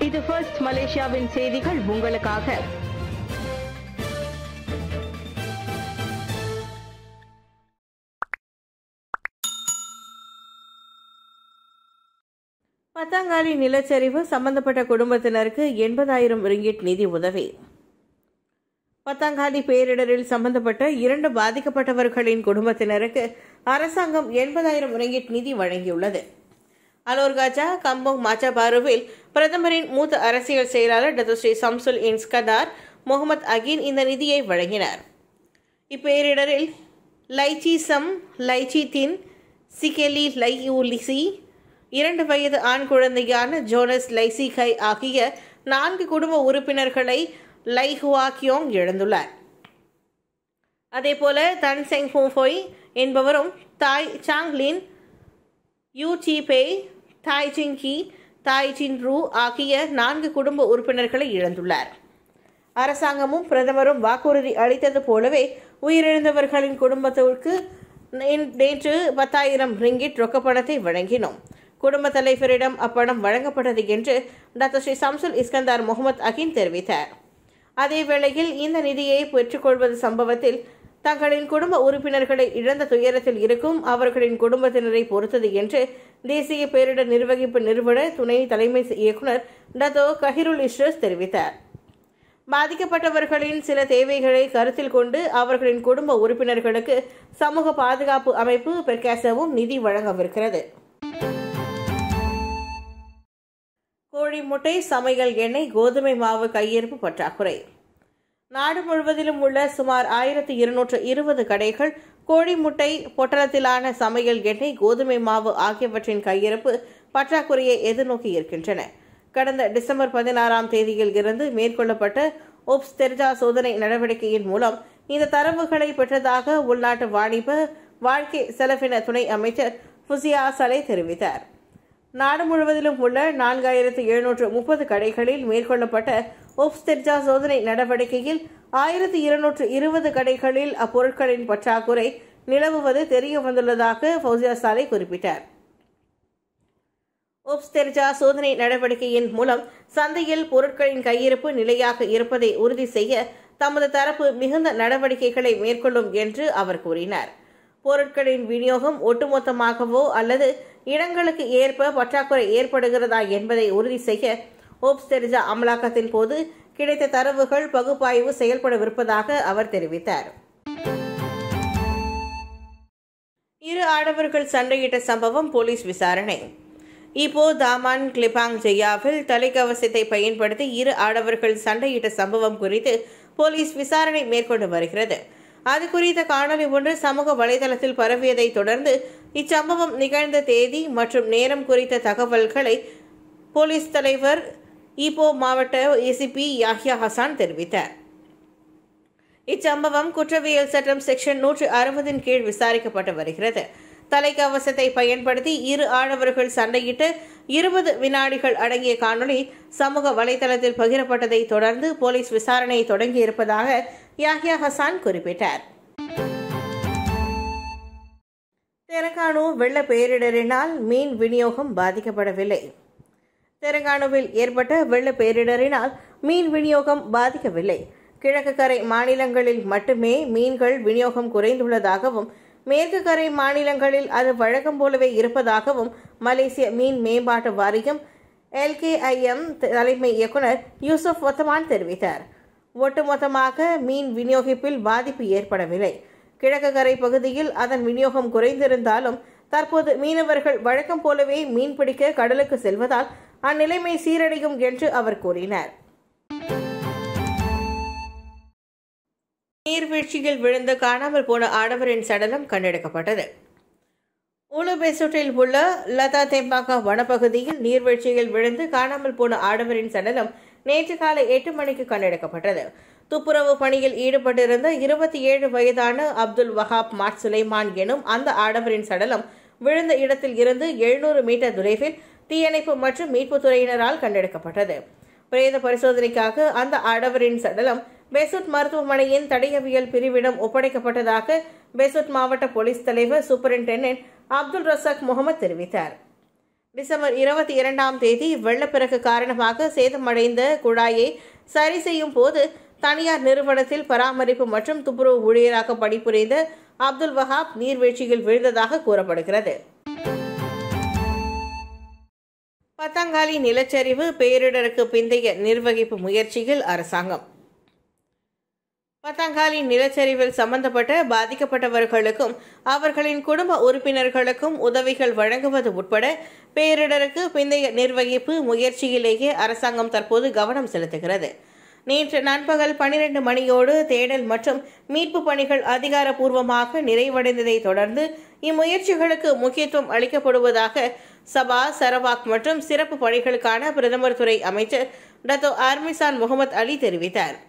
இது ஃபர்ஸ்ட் மலேசியாவின் செய்திகள் உங்களுக்காக பத்தாங்காலி நிலச்சரிவு சம்பந்தப்பட்ட குடும்பத்தினருக்கு எண்பதாயிரம் ரிங்கிட் நிதி உதவி பத்தாங்காலி பேரிடரில் சம்பந்தப்பட்ட இரண்டு பாதிக்கப்பட்டவர்களின் குடும்பத்தினருக்கு அரசாங்கம் எண்பதாயிரம் ரிங்கிட் நிதி வழங்கியுள்ளது அலோர்காஜா கம்போங் மாச்சாபாருவில் பிரதமரின் மூத்த அரசியல் செயலாளர் doctor Sri Samsul Iskandar Mohamed Akin இந்த நிதியை வழங்கினார் இப்பேரிடரில் லைச்சி சம் லைச்சி தின் சிகெலி லையூலிசி இரண்டு வயது ஆண் குழந்தையான ஜோனஸ் லைசிகை ஆகிய நான்கு குடும்ப உறுப்பினர்களை லை ஹுவா கியோங் இழந்துள்ளார் அதேபோல தன் செங் ஃபோய் என்பவரும் தாய் சாங்லின் யூ சி பே தாய் ஜிங் கி தாய் ஜின் ரூ ஆகிய நான்கு குடும்ப உறுப்பினர்களை இழந்துள்ளார் அரசாங்கமும் பிரதமரும் வாக்குறுதி அளித்தது போலவே உயிரிழந்தவர்களின் குடும்பத்திற்கு நே- நேற்று பத்தாயிரம் ரிங்கிட் ரொக்கப்பணத்தை வழங்கினோம் குடும்ப தலைவரிடம் அப்பணம் வழங்கப்பட்டது என்று doctor Sri Samsul Iskandar Mohamed Akin தெரிவித்தார் அதே வேளையில் இந்த நிதியை பெற்றுக்கொள்வது சம்பவத்தில் தங்களின் குடும்ப உறுப்பினர்களை இழந்த துயரத்தில் இருக்கும் அவர்களின் குடும்பத்தினரை பொறுத்தது என்று தேசிய பேரிடர் நிர்வகிப்பு நிறுவன துணை தலைமை இயக்குனர் டத்தோ கஹிருல் இஷ்ரஸ் தெரிவித்தார் பாதிக்கப்பட்டவர்களின் சில தேவைகளை கருத்தில் கொண்டு அவர்களின் குடும்ப உறுப்பினர்களுக்கு சமூக பாதுகாப்பு அமைப்பு பெர்காசவும் நிதி வழங்கவிருக்கிறது கோழி முட்டை சமையல் எண்ணெய் கோதுமை மாவு கையிருப்பு பற்றாக்குறை நாடு முழுவதிலும் உள்ள சுமார் ஆயிரத்தி இருநூற்று இருபது கடைகள் கோழி முட்டை பொட்டலத்திலான சமையல் எண்ணெய் கோதுமை மாவு ஆகியவற்றின் கையிருப்பு பற்றாக்குறையை எதிர்நோக்கி இருக்கின்றன கடந்த டிசம்பர் பதினாறாம் தேதியில் இருந்து மேற்கொள்ளப்பட்ட ஒப்ஸ் தெர்ஜா சோதனை நடவடிக்கையின் மூலம் இந்த தரவுகளை பெற்றதாக உள்நாட்டு வாணிப வாழ்க்கை செலவின துணை அமைச்சர் ஃபுசியா சலே தெரிவித்தார் நாடு முழுவதிலும் உள்ள நான்காயிரத்து எழுநூற்று முப்பது கடைகளில் மேற்கொள்ளப்பட்ட ஒப்ஸ்தெர்ஜா சோதனை நடவடிக்கையில் ஆயிரத்தி இருநூற்று இருபது கடைகளில் அப்பொருட்களின் பற்றாக்குறை நிலவுவது தெரிய வந்துள்ளதாக ஃபௌசியா சாலை குறிப்பிட்டார் ஒப்ஸ்தெர்ஜா சோதனை நடவடிக்கையின் மூலம் சந்தையில் பொருட்களின் கையிருப்பு நிலையாக இருப்பதை உறுதி செய்ய தமது தரப்பு மிகுந்த நடவடிக்கைகளை மேற்கொள்ளும் என்று அவர் கூறினார் பொருட்களின் விநியோகம் ஒட்டுமொத்தமாகவோ அல்லது இடங்களுக்கு ஏற்ப பற்றாக்குறை ஏற்படுகிறதா என்பதை உறுதி செய்ய ஓப்ஸ் தெரிஜா அமலாக்கத்தின் போது கிடைத்த தரவுகள் பகுப்பாய்வு செய்யப்படவிருப்பதாக அவர் தெரிவித்தார் இரு ஆடவர்கள் சண்டையிட்ட சம்பவம் போலீஸ் விசாரணை இப்போ தாமான் கிளிபாங் ஜெயாவில் தலைக்கவசத்தை பயன்படுத்தி இரு ஆடவர்கள் சண்டையிட்ட சம்பவம் குறித்து போலீஸ் விசாரணை மேற்கொண்டு வருகிறது அது குறித்த காணொலி ஒன்று சமூக வலைதளத்தில் பரவியதை தொடர்ந்து இச்சம்பவம் நிகழ்ந்த தேதி மற்றும் நேரம் குறித்த தகவல்களை போலீஸ் தலைவர் ஈப்போ மாவட்ட ஏசிபி யாஹ்யா ஹசான் தெரிவித்தார் இச்சம்பவம் குற்றவியல் சட்டம் செக்ஷன் நூற்று அறுபதின் கீழ் விசாரிக்கப்பட்டு வருகிறது தலைக்கவசத்தை பயன்படுத்தி இரு ஆடவர்கள் சண்டையிட்டு இருபது வினாடிகள் அடங்கிய காணொளி சமூக வலைதளத்தில் பகிரப்பட்டதை தொடர்ந்து போலீஸ் விசாரணையை தொடங்கியிருப்பதாக யாஹ்யா ஹசான் குறிப்பிட்டார் தெலங்கானு வெள்ள பேரிடரினால் மீன் விநியோகம் பாதிக்கப்படவில்லை தெலங்கானுவில் ஏற்பட்ட வெள்ள பேரிடரினால் மீன் விநியோகம் பாதிக்கவில்லை கிழக்கு கரை மாநிலங்களில் மட்டுமே மீன்கள் விநியோகம் குறைந்துள்ளதாகவும் மேற்கு கரை மாநிலங்களில் அது வழக்கம் போலவே இருப்பதாகவும் மலேசிய மீன் மேம்பாட்டு வாரியம் எல்கேஐஎம் தலைமை இயக்குனர் யூசுப் ஒத்தமான் தெரிவித்தார் ஒட்டுமொத்தமாக மீன் விநியோகிப்பில் பாதிப்பு ஏற்படவில்லை கிழக்கு கரை பகுதியில் அதன் விநியோகம் குறைந்திருந்தாலும் தற்போது மீனவர்கள் வழக்கம் போலவே மீன்பிடிக்க கடலுக்கு செல்வதால் அந்நிலைமை சீரடையும் என்று அவர் கூறினார் நீர்வீழ்ச்சியில் விழுந்து காணாமல் போன ஆடவரின் சடலம் கண்டெடுக்கப்பட்டது உலுபெசுட்டில் உள்ள லதா தெம்பாக்கா வனப்பகுதியில் நீர்வீழ்ச்சியில் விழுந்து காணாமல் போன ஆடவரின் சடலம் நேற்று காலை எட்டு மணிக்கு கண்டெடுக்கப்பட்டது துப்புரவு பணியில் ஈடுபட்டிருந்த இருபத்தி ஏழு வயதான அப்துல் வஹாப் மாட் சுலைமான் எனும் அந்த ஆடவரின் சடலம் விழுந்த இடத்தில் இருந்து எழுநூறு மீட்டர் தொலைவில் தீயணைப்பு மற்றும் மீட்புத் துறையினரால் கண்டெடுக்கப்பட்டது பிரேத பரிசோதனைக்காக அந்த ஆடவரின் சடலம் பெசுட் மருத்துவமனையின் தடயவியல் பிரிவிடம் டிசம்பர் இருபத்தி இரண்டாம் தேதி வெள்ளப்பெருக்கு காரணமாக சேதமடைந்த குழாயை சரி செய்யும் போது தனியார் நிறுவனத்தில் பராமரிப்பு மற்றும் துப்புரவு ஊழியராக பணிபுரிந்த அப்துல் வஹாப் நீர்வீழ்ச்சியில் விழுந்ததாக கூறப்படுகிறது பத்தாங்காலி நிலச்சரிவு பேரிடருக்கு பிந்தைய நிர்வகிப்பு முயற்சியில் அரசாங்கம் பத்தாங்காலி நிலச்சரிவில் சம்பந்தப்பட்ட பாதிக்கப்பட்டவர்களுக்கும் அவர்களின் குடும்ப உறுப்பினர்களுக்கும் உதவிகள் வழங்குவது உட்பட பேரிடருக்கு பிந்தைய நிர்வகிப்பு முயற்சியிலேயே அரசாங்கம் தற்போது கவனம் செலுத்துகிறது நேற்று நண்பகல் பனிரெண்டு மணியோடு தேடல் மற்றும் மீட்பு பணிகள் அதிகாரப்பூர்வமாக நிறைவடைந்ததை தொடர்ந்து இம்முயற்சிகளுக்கு முக்கியத்துவம் அளிக்கப்படுவதாக சபா சரவாக் மற்றும் சிறப்பு பணிகளுக்கான பிரதமர் துறை அமைச்சர் டத்தோ ஆர்மிசான் முகமது அலி தெரிவித்தார்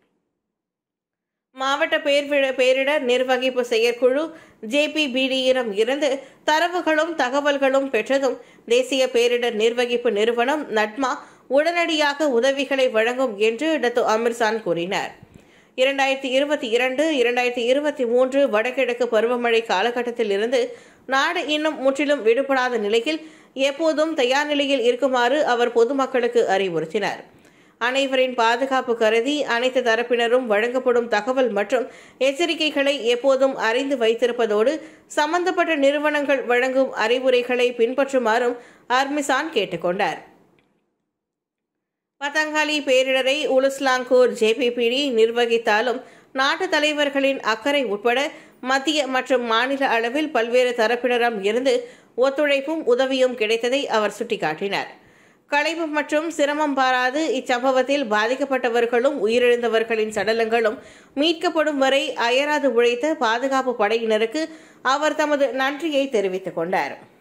மாவட்ட பேர்விட பேரிடர் நிர்வகிப்பு செயற்குழு ஜேபிபிடியிடம் இருந்து தரவுகளும் தகவல்களும் பெற்றதும் தேசிய பேரிடர் நிர்வகிப்பு நிறுவனம் நட்மா உடனடியாக உதவிகளை வழங்கும் என்று டத்து அமீர்சான் கூறினார் இரண்டாயிரத்தி இருபத்தி இரண்டு இரண்டாயிரத்தி இருபத்தி மூன்று வடகிழக்கு பருவமழை காலகட்டத்தில் இருந்து நாடு இன்னும் முற்றிலும் விடுபடாத நிலையில் எப்போதும் தயார் நிலையில் இருக்குமாறு அவர் பொதுமக்களுக்கு அறிவுறுத்தினார் அனைவரின் பாதுகாப்பு கருதி அனைத்து தரப்பினரும் வழங்கப்படும் தகவல் மற்றும் எச்சரிக்கைகளை எப்போதும் அறிந்து வைத்திருப்பதோடு சம்பந்தப்பட்ட நிறுவனங்கள் வழங்கும் அறிவுரைகளை பின்பற்றுமாறும் அர்மிசான் கேட்டுக்கொண்டார் பதங்காலி பேரிடரை உலுஸ்லாங்கூர் ஜேபிபிடி நிர்வகித்தாலும் நாட்டு தலைவர்களின் அக்கறை உட்பட மத்திய மற்றும் மாநில அளவில் பல்வேறு தரப்பினரம் இருந்து ஒத்துழைப்பும் உதவியும் கிடைத்ததை அவர் சுட்டிக்காட்டினார் களைப்பு மற்றும் சிரமம் பாராது இச்சம்பவத்தில் பாதிக்கப்பட்டவர்களும் உயிரிழந்தவர்களின் சடலங்களும் மீட்கப்படும் வரை அயராது உழைத்த பாதுகாப்பு படையினருக்கு அவர் தமது நன்றியை தெரிவித்துக் கொண்டார்